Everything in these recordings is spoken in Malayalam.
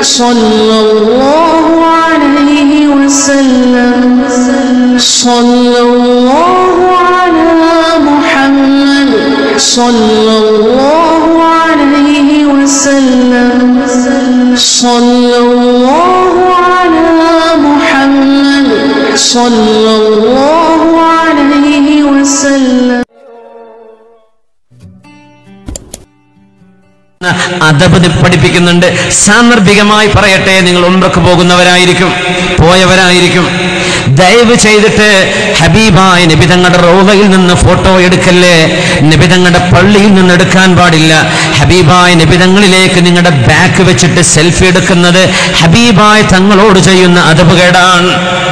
صلى الله عليه وسلم صلى الله على محمد صلى الله عليه وسلم صلى الله على محمد صلى الله عليه وسلم അദബ് പഠിപ്പിക്കുന്നുണ്ട് സാന്ദർഭികമായി പറയട്ടെ നിങ്ങൾ ഉംറക്ക് പോകുന്നവരായിരിക്കും പോയവരായിരിക്കും ദയവ് ചെയ്തിട്ട് ഹബീബായ നബിതങ്ങളുടെ റോഹയിൽ നിന്ന് ഫോട്ടോ എടുക്കല്ലേ നബിതങ്ങളുടെ പള്ളിയിൽ നിന്ന് എടുക്കാൻ പാടില്ല ഹബീബായ നബിതങ്ങളിലേക്ക് നിങ്ങളുടെ ബാക്ക് വെച്ചിട്ട് സെൽഫി എടുക്കുന്നത് ഹബീബായ തങ്ങളോട് ചെയ്യുന്ന അദബ് കേടാണ്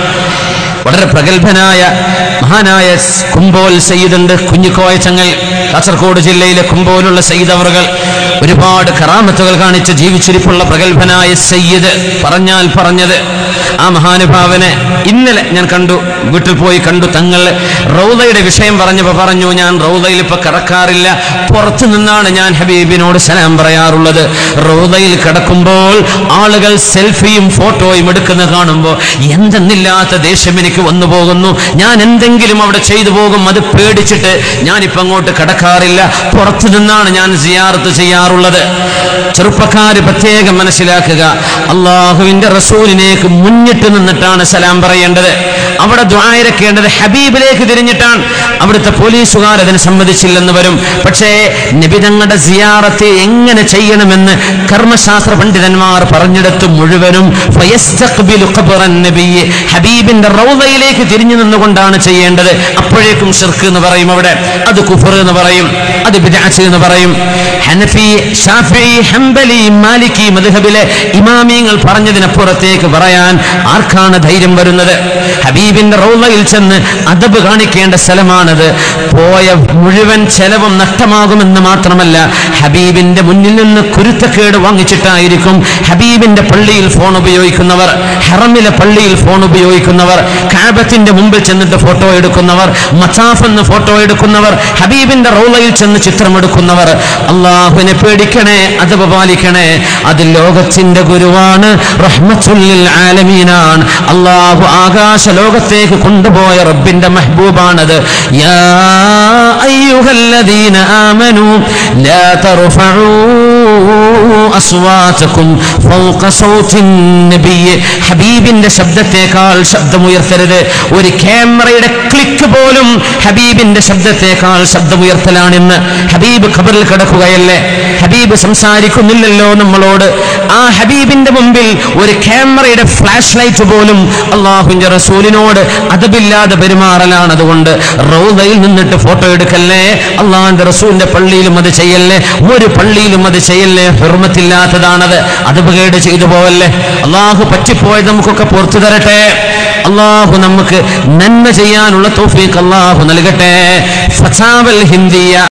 വളരെ പ്രഗത്ഭനായ മഹാനായ സ് കുമ്പോൽ സയ്യിദുണ്ട് കുഞ്ഞിക്കോയ ചങ്ങൽ കാസർഗോഡ് ജില്ലയിലെ കുമ്പോലുള്ള സയ്യിദ് അവറുകൾ ഒരുപാട് കറാമത്തുകൾ കാണിച്ച് ജീവിച്ചിരിപ്പുള്ള പ്രഗത്ഭനായ സയ്യിദ് പറഞ്ഞാൽ പറഞ്ഞത് ആ മഹാനുഭാവനെ ഇന്നലെ ഞാൻ കണ്ടു വീട്ടിൽ പോയി കണ്ടു തങ്ങൾ റൗദയുടെ വിഷയം പറഞ്ഞപ്പോൾ പറഞ്ഞു ഞാൻ റൗദയിൽ ഇപ്പൊ കിടക്കാറില്ല പുറത്തു നിന്നാണ് ഞാൻ ഹബീബിനോട് സലാം പറയാറുള്ളത് റൗദയിൽ കിടക്കുമ്പോൾ ആളുകൾ സെൽഫിയും ഫോട്ടോയും എടുക്കുന്നത് കാണുമ്പോൾ എന്തെന്നില്ലാത്ത ദേഷ്യം എനിക്ക് വന്നു പോകുന്നു ഞാൻ എന്തെങ്കിലും അവിടെ ചെയ്തു പോകും അത് പേടിച്ചിട്ട് ഞാനിപ്പോ അങ്ങോട്ട് കിടക്കാറില്ല പുറത്തു നിന്നാണ് ഞാൻ സിയാറത്ത് ചെയ്യാറുള്ളത് ചെറുപ്പക്കാര് പ്രത്യേകം മനസ്സിലാക്കുക അള്ളാഹുവിന്റെ റസൂലിനേക്ക് മുന്നിട്ട് നിന്നിട്ടാണ് സലാം പറയേണ്ടത് അവിടെ ദ്വായരക്കേണ്ടത് ഹബീബിലേക്ക് തിരിഞ്ഞിട്ടാണ് അവിടുത്തെ പോലീസുകാർ അതിന് സമ്മതിച്ചില്ലെന്ന് വരും പക്ഷേ നിബിതങ്ങളുടെ സിയാറത്ത് എങ്ങനെ ചെയ്യണമെന്ന് കർമ്മശാസ്ത്ര പണ്ഡിതന്മാർ പറഞ്ഞെടുത്ത് മുഴുവനും ഫയസ്തഖ്ബിലു ഖബ്റൻ നബിയ്യ്. ഹബീബിന്റെ റൗദയിലേക്ക് തിരിഞ്ഞു നിന്നുകൊണ്ടാണ് ചെയ്യേണ്ടത് അപ്പോഴേക്കും ഷിർക്ക് എന്ന് പറയും അവിടെ അത് കുഫർ എന്ന് പറയും അത് ബിദ്അത്ത് എന്ന് പറയും ഹനഫി ഷാഫി ഹംബലി മാലിക്കി മദ്ഹബിലെ ഇമാമിയങ്ങൾ പറഞ്ഞതിനപ്പുറത്തേക്ക് പറയാൻ ആർക്കാണ് ധൈര്യം വരുന്നത് ഹബീബിന്റെ റൗലയിൽ ചെന്ന് അദബ് കാണിക്കേണ്ട സ്ഥലമാണത് പോയ മുഴുവൻ ചെലവും നഷ്ടമാകുമെന്ന് മാത്രമല്ല ഹബീബിന്റെ മുന്നിൽ നിന്ന് കുരുത്തക്കേട് വാങ്ങിച്ചിട്ടായിരിക്കും ഹബീബിന്റെ പള്ളിയിൽ ഫോൺ ഉപയോഗിക്കുന്നവർ ഹറമിലെ പള്ളിയിൽ ഫോൺ ഉപയോഗിക്കുന്നവർ കാബത്തിന്റെ മുമ്പിൽ ചെന്നിട്ട് ഫോട്ടോ എടുക്കുന്നവർ മസാഫ് എന്ന് ഫോട്ടോ എടുക്കുന്നവർ ഹബീബിന്റെ റൗലയിൽ ചെന്ന് ചിത്രമെടുക്കുന്നവർ അള്ളാഹുവിനെ പേടിക്കണേ അതബ് പാലിക്കണേ അത് ലോകത്തിന്റെ ഗുരുവാണ് റഹ്മത്തുല്ലിൽ ആലമീനാണ് അള്ളാഹു ആകാശ ലോകത്തേക്ക് കൊണ്ടുപോയ റബ്ബിന്റെ മെഹബൂബാണത് യാ അയ്യുഹല്ലദീന ആമനു ലാ തർഫഉ അസ്വാതക്കും ഫൗക സൗത്തിൻ നബിയ്യ് ഹബീബിന്റെ ശബ്ദത്തേക്കാൾ ശബ്ദമുയർത്തരുത് ഒരു ക്യാമറയുടെ ക്ലിക്ക് പോലും ഹബീബിന്റെ ശബ്ദത്തേക്കാൾ ശബ്ദമുയർത്തലാണെന്ന് ഹബീബ് ഖബറിൽ കിടക്കുകയല്ലേ ഹബീബ് സംസാരിക്കുന്നില്ലല്ലോ നമ്മളോട് ആ ഹബീബിന്റെ മുമ്പിൽ ഒരു ക്യാമറയുടെ ഫ്ലാഷ് ലൈറ്റ് പോലും അള്ളാഹുവിന്റെ റസൂലിനോട് അതബില്ലാതെ പെരുമാറലാണ് അതുകൊണ്ട് റൗദയിൽ നിന്നിട്ട് ഫോട്ടോ എടുക്കല്ലേ അള്ളാഹിന്റെ റസൂലിന്റെ പള്ളിയിലും അത് ചെയ്യല്ലേ ഒരു പള്ളിയിലും അത് ചെയ്യല്ലേ ഹുർമത്തില്ലാത്തതാണത് അതബ് ചെയ്തു പോവല്ലേ അള്ളാഹു പറ്റിപ്പോയത് നമുക്കൊക്കെ പുറത്തു തരട്ടെ അള്ളാഹു നമുക്ക് നന്മ ചെയ്യാനുള്ള തോഫീക്ക് അള്ളാഹു നൽകട്ടെ ഫസാവൽ ഹിന്ദിയ